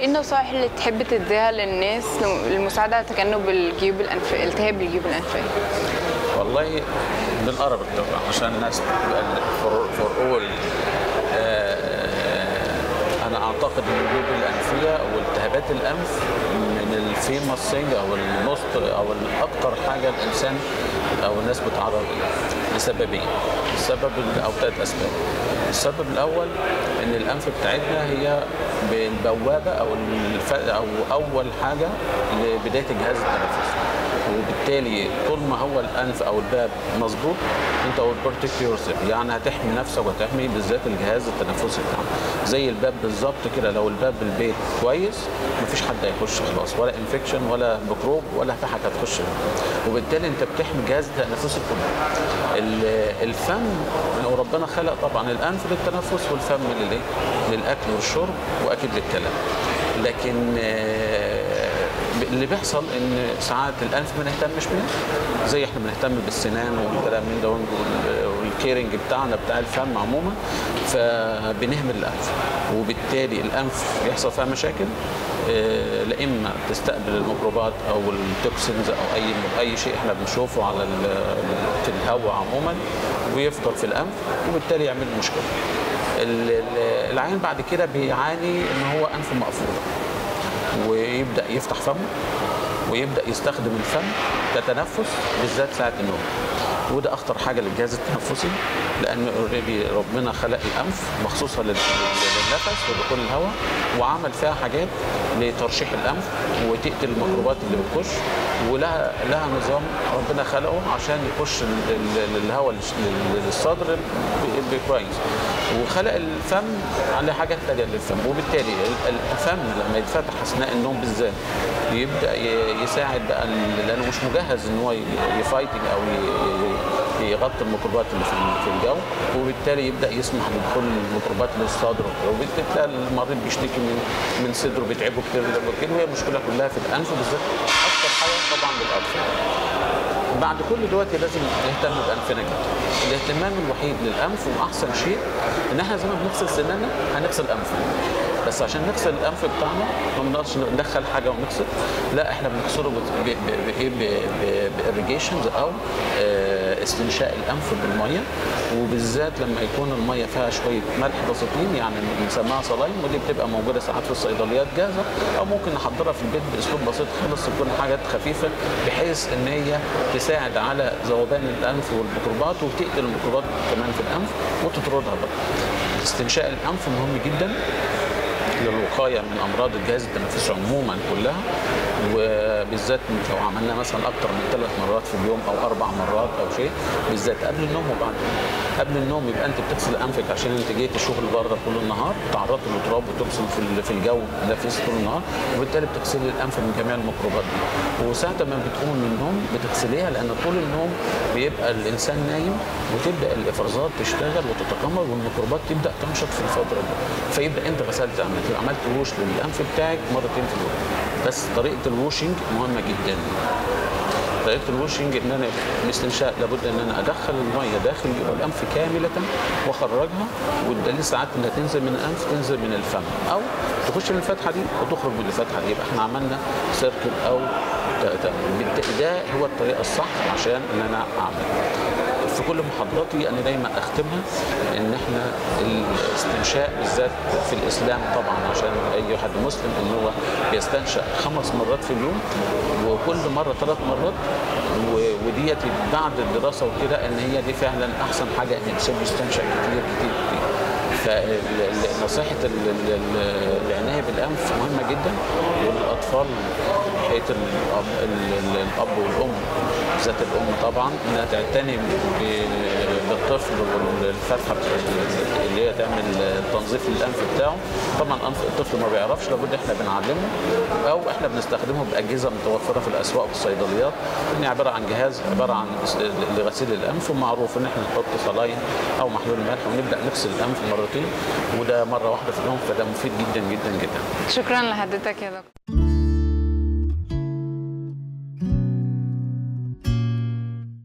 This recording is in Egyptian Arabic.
ايه النصائح اللي تحب تديها للناس للمساعده على تجنب الجيوب الانفيه التهاب الجيوب الانفيه والله بنقرب طبعا عشان الناس فور اول انا اعتقد ان الجيوب الانفيه او التهابات الانف من الفيموس ثينج او الموست او الاكثر حاجه الانسان او الناس بتعرض لها لسببين السبب او ثلاث اسباب السبب الاول ان الانف بتاعتنا هي بالبوابه او الف... او اول حاجه لبدايه الجهاز التنفسي وبالتالي طول ما هو الانف او الباب مظبوط انت بروتكت يور يعني هتحمي نفسك وتحمي بالذات الجهاز التنفسي بتاعك زي الباب بالظبط كده لو الباب البيت كويس مفيش حد هيخش خلاص ولا انفكشن ولا ميكروب ولا في حاجه هتخش وبالتالي انت بتحمي الجهاز التنفسي كله الفم وربنا خلق طبعا الانف للتنفس والفم للايه للاكل والشرب واكيد للكلام لكن اللي بيحصل ان ساعات الانف ما نهتمش بيه زي احنا بنهتم بالسنان والكلام من ده والكيرنج بتاعنا بتاع الفم عموما فبنهمل الانف وبالتالي الانف يحصل فيها مشاكل لا اما تستقبل الميكروبات او التوكسينز او اي اي شيء احنا بنشوفه على في الهواء عموما ويفضل في الانف وبالتالي يعمل مشكله العين بعد كده بيعاني ان هو انفه مقفوله ويبدا يفتح فمه ويبدا يستخدم الفم كتنفس بالذات ساعه النوم وده اخطر حاجه للجهاز التنفسي لان اوريدي ربنا خلق الانف مخصوصه للنفس ودخول الهواء وعمل فيها حاجات لترشيح الانف وتقتل الميكروبات اللي بتخش ولها لها نظام ربنا خلقه عشان يخش الهواء للصدر كويس وخلق الفم على حاجات تانية للفم وبالتالي الفم لما يتفتح اثناء النوم بالذات يبدا يساعد بقى لانه مش مجهز ان هو يفايتنج او يغطي الميكروبات اللي في الجو وبالتالي يبدا يسمح بدخول الميكروبات للصدر وبالتالي تلاقي المريض بيشتكي من من صدره بيتعبه كتير كده وهي المشكله كلها في الانف بالذات اكثر حاجه طبعا بالاطفال بعد كل دلوقتي لازم نهتم بانفنا جدا الاهتمام الوحيد للانف واحسن شيء ان احنا زي ما بنغسل سناننا هنغسل انفنا بس عشان نغسل الانف بتاعنا ما بنقدرش ندخل حاجه ونغسل لا احنا بنغسله باريجيشنز او استنشاء الانف بالميه وبالذات لما يكون الميه فيها شويه ملح بسيطين يعني بنسميها صلايم ودي بتبقى موجوده ساعات في الصيدليات جاهزه او ممكن نحضرها في البيت باسلوب بسيط خالص تكون حاجات خفيفه بحيث ان هي تساعد على ذوبان الانف والميكروبات وتقتل الميكروبات كمان في الانف وتطردها بقى استنشاء الانف مهم جدا للوقايه من امراض الجهاز التنفسي عموما كلها وبالذات لو عملنا مثلا اكثر من ثلاث مرات في اليوم او اربع مرات او شيء بالذات قبل النوم وبعد قبل النوم يبقى انت بتغسل انفك عشان انت جيت الشغل بره طول النهار تعرضت للتراب وتغسل في في الجو نفس طول النهار وبالتالي بتغسلي الانف من جميع الميكروبات دي وساعه ما بتقوم من النوم بتغسليها لان طول النوم بيبقى الانسان نايم وتبدا الافرازات تشتغل وتتكمر والميكروبات تبدا تنشط في الفتره دي فيبدا انت غسلت عملت عملت ووش للانف بتاعك مرتين في اليوم بس طريقه الووشنج مهمه جدا طريقه الووشنج ان انا الاستنشاق لابد ان انا ادخل الميه داخل الانف كامله واخرجها والدليل ساعات انها تنزل من الانف تنزل من الفم او تخش من الفتحه دي وتخرج من الفتحه دي يبقى احنا عملنا سيركل او ده هو الطريقه الصح عشان ان انا اعمل في كل محاضراتي انا دايما اختمها ان احنا الاستنشاء بالذات في الاسلام طبعا عشان اي حد مسلم ان هو بيستنشق خمس مرات في اليوم وكل مره ثلاث مرات وديت بعد الدراسه وكده ان هي دي فعلا احسن حاجه ان الانسان يستنشق كتير كتير كتير فنصيحه العنايه بالانف مهمه جدا والاطفال حيث الاب الاب والام بالذات الام طبعا انها تعتني بالطفل والفتحه اللي هي تعمل تنظيف للانف بتاعه طبعا انف الطفل ما بيعرفش لابد احنا بنعلمه او احنا بنستخدمه باجهزه متوفره في الاسواق والصيدليات ان عباره عن جهاز عباره عن لغسيل الانف ومعروف ان احنا نحط صلاين او محلول ملح ونبدا نغسل الانف مرتين وده مره واحده في اليوم فده مفيد جدا جدا جدا شكرا لحضرتك يا دكتور